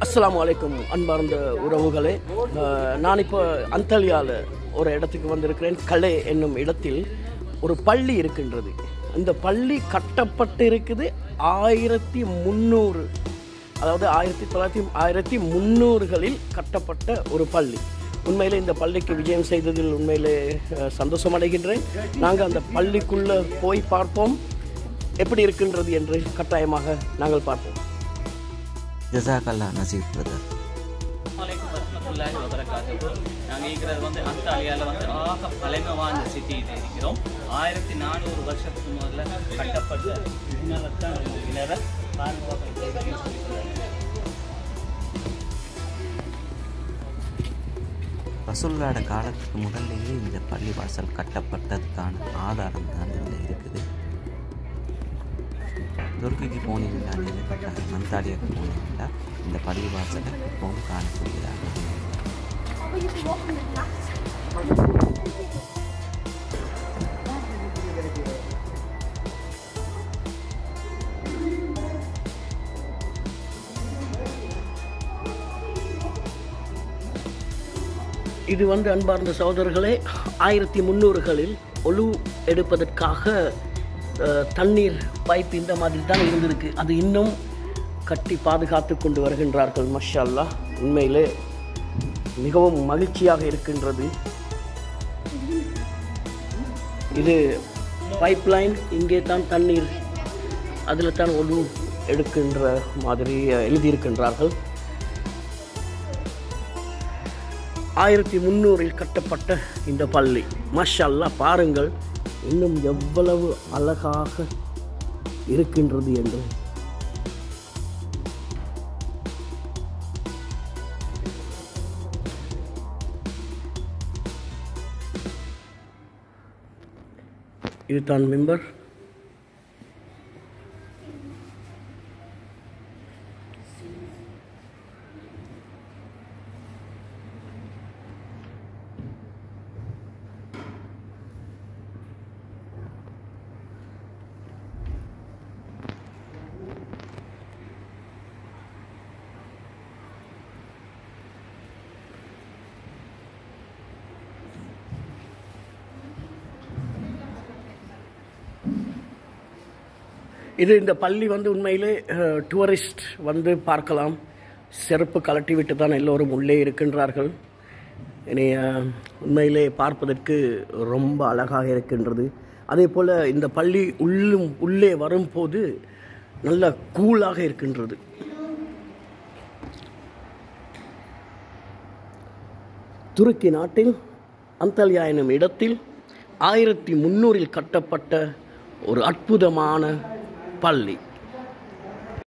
அஸ்ஸலாமு அலைக்கும் அன்பார்ந்த உறவுகளே அஹ், நான் இப்போ அந்தலியாவில் ஒரு இடத்துக்கு வந்திருக்கிறேன் கலே என்னும் இடத்தில் ஒரு பள்ளி இருக்கின்றது இந்த பள்ளி கட்டப்பட்டு இருக்குது ஆயிரத்தி முந்நூறு அதாவது ஆயிரத்தி தொள்ளாயிரத்தி ஆயிரத்தி முந்நூறுகளில் கட்டப்பட்ட ஒரு பள்ளி உண்மையிலே இந்த பள்ளிக்கு விஜயம் செய்ததில் உண்மையிலே அஹ், சந்தோஷம் அடைகின்றேன் நாங்கள் அந்த பள்ளிக்குள்ளே போய் பார்ப்போம் எப்படி இருக்கின்றது என்று கட்டாயமாக நாங்கள் பார்ப்போம் ஜசாகல்லா நசீப் பிரதர் வலைக்கும் வரமத்துல்லாஹி வபரகாத்துஹு நாங்கள் இருக்கிறது வந்து அந்தாலியாவில் வந்து ஆக பழமை வாய்ந்த சிட்டியில் இருக்கிறோம் ஆயிரத்தி நானூறு வருஷத்துக்கு முதல்ல கட்டப்பட்ட இன்னதான் இளர ரசுல்லாட காலத்துக்கு முதல்லையே இந்த பள்ளிவாசல் கட்டப்பட்டதுக்கான ஆதாரம் தான் இதில் இருக்குது துர்க்கைக்கு போனீங்கன்னா நீங்கள் கட்டாயம் மந்தாலியாக்கு போனீங்கன்னா இந்த பள்ளிவாசலை இப்பவும் காணக்கூடியதாக இருக்குது. இது வந்து அன்பார்ந்த சகோதரர்களே ஆயிரத்தி முந்நூறுகளில் ஒழு எடுப்பதற்காக அஹ், தண்ணீர் பைப் இந்த மாதிரி தான் இருந்திருக்கு அது இன்னும் கட்டி பாதுகாத்து கொண்டு வருகின்றார்கள் மஷா அல்லாஹ் உண்மையிலே மிகவும் மகிழ்ச்சியாக இருக்கின்றது இது பைப் லைன் இங்கே தான் தண்ணீர் அதில் தான் ஒழு எடுக்கின்ற மாதிரி அஹ், எழுதியிருக்கின்றார்கள் ஆயிரத்தி முந்நூறில் கட்டப்பட்ட இந்த பள்ளி மஷல்லா பாருங்கள் இன்னும் எவ்வளவு அழகாக இருக்கின்றது என்று இதுதான் மெம்பர் இது இந்த பள்ளி வந்து உண்மையிலே டூரிஸ்ட் வந்து பார்க்கலாம் செருப்பு கலட்டி விட்டு தான் எல்லோரும் உள்ளே இருக்கின்றார்கள் இனி அஹ், உண்மையிலே பார்ப்பதற்கு ரொம்ப அழகாக இருக்கின்றது அதே போல் இந்த பள்ளி உள்ளும் உள்ளே வரும்போது நல்ல கூலாக இருக்கின்றது துருக்கி நாட்டில் அந்தல்யா எனும் இடத்தில் ஆயிரத்தி முந்நூறில் கட்டப்பட்ட ஒரு அற்புதமான பள்ளி